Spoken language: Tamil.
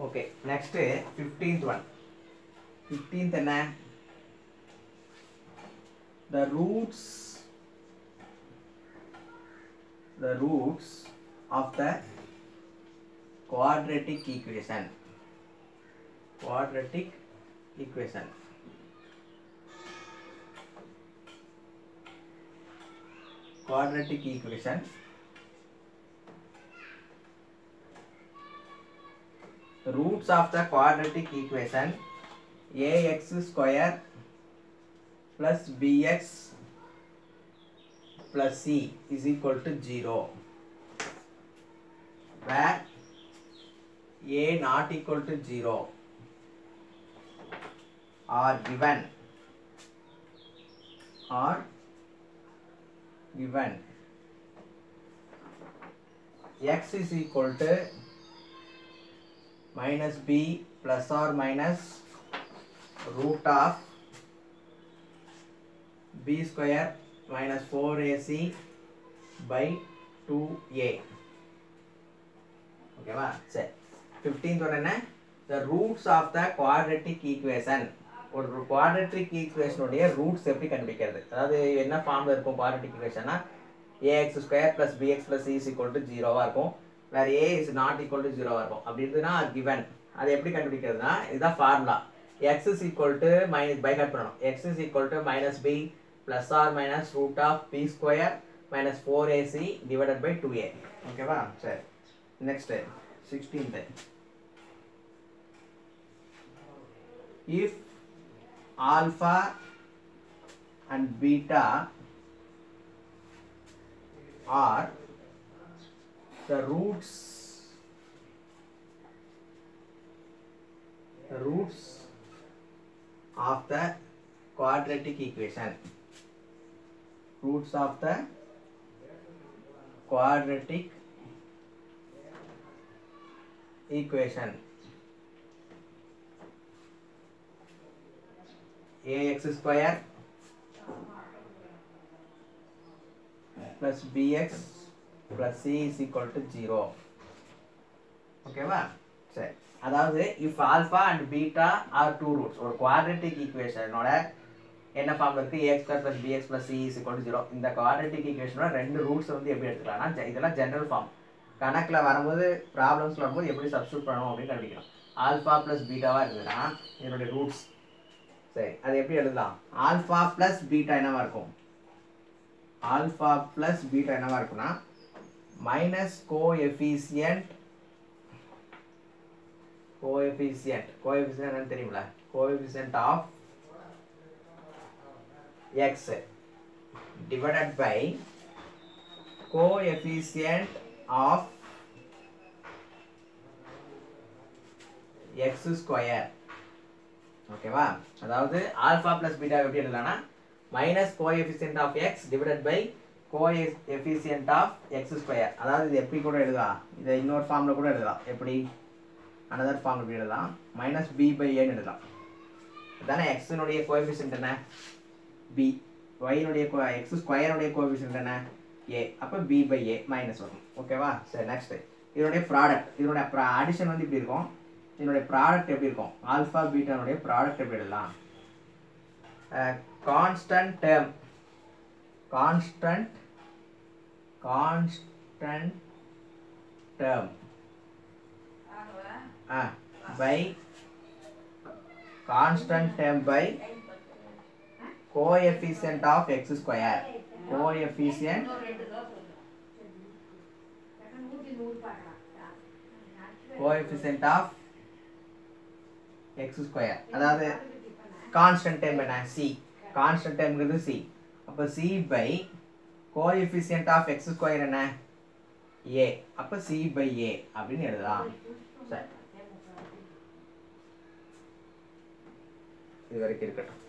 okay next fifteenth one fifteenth என்ன the roots the roots of the quadratic equation quadratic equation quadratic equation the roots of the quadratic equation ax square plus bx plus c is equal to 0 where a not equal to 0 are given are given x is equal to minus b plus or minus root of b square minus 4ac by 2a ஓகேவா சரி ஃபிஃப்டீன்த் ஒன்று என்ன the roots of the quadratic equation ஒரு குவாட்ரட்டிக் ஈக்குவேஷனுடைய ரூட்ஸ் எப்படி கண்டுபிடிக்கிறது அதாவது என்ன ஃபார்மில் இருக்கும் குவாட்ரட்டிக் ஈக்குவேஷன்னா a x square plus b x plus is equal to ஜீரோவாக இருக்கும் வேறு a is not equal to ஜீரோவாக இருக்கும் அப்படி இருந்ததுன்னா கிவன் அது எப்படி கண்டுபிடிக்கிறதுனா இதுதான் formula x is equal to minus by cut பண்ணணும் x is equal to minus b plus or minus root of b square minus four a c divided by two a ஓகேவா சரி next sixteenth if alpha and beta are the roots the roots of the quadratic equation roots of the quadratic equation ax square plus bx plus c is equal to 0 ஓகேவா சரி அதாவது if alpha and beta are two roots ஒரு குவாட்ரட்டிக் ஈக்குவேஷனோட என்ன ஃபார்ம்ல இருக்கு a x square plus b x plus c is equal to zero இந்த குவாட்ரட்டிக் ஈக்குவேஷனோட ரெண்டு ரூட்ஸ் வந்து எப்படி எடுத்துக்கலாம்னா ஜ- இதெல்லாம் ஜென்ரல் ஃபார்ம் கணக்கில் வரும்போது ப்ராப்ளம்ஸ் வரும்போது எப்படி சப்ஸ்டியூட் பண்ணணும் அப்படின்னு கண்டுபிடிக்கணும் ஆல்ஃபா ப்ளஸ் பீட்டாவாக இருந்ததுன்னா இதனுடைய ரூட்ஸ் சரி அது எப்படி எழுதலாம் ஆல்ஃபா ப்ளஸ் பீட்டா என்னவா இருக்கும் ஆல்ஃபா ப்ளஸ் பீட்டா என்னவா இருக்கும்னா minus coefficient coefficient coefficient என்னன்னு தெரியுங்களா coefficient of x divided by coefficient of x square ஓகேவா அதாவது ஆல்ஃபா ப்ளஸ் பீட்டா எப்படி எழுதலாம்னா minus coefficient of x divided by coefficient of x square அதாவது இது எப்படி கூட எழுதலாம் இதை இன்னொரு ஃபார்மில் கூட எழுதலாம் எப்படி அனதர் ஃபார்ம் எப்படி எழுதலாம் மைனஸ் பி பை ஏன்னு எழுதலாம் அதானே எக்ஸினுடைய கோஎஃபிசியன்ட் என்ன பி ஒயினுடைய எக்ஸ் ஸ்கொயருடைய கோஎஃபிசியன்ட் என்ன ஏ அப்போ பி பை ஏ மைனஸ் வரும் ஓகேவா சரி நெக்ஸ்ட் இதனுடைய ப்ராடக்ட் இதனுடைய அடிஷன் வந்து இப்படி இருக்கும் இதனுடைய ப்ராடக்ட் எப்படி இருக்கும் ஆல்ஃபா பீட்டானுடைய ப்ராடக்ட் எப்படி எழுதலாம் constant term constant constant term ah by constant term by coefficient of x square coefficient coefficient of x square அதாவது கான்ஸ்டன்ட் டைம் என்ன சி கான்ஸ்டன்ட் டைம்ங்கிறது சி அப்போ c by coefficient of x square என்ன ஏ அப்போ சி பை ஏ அப்படின்னு எழுதலாம் சரி இது வரைக்கும் இருக்கட்டும்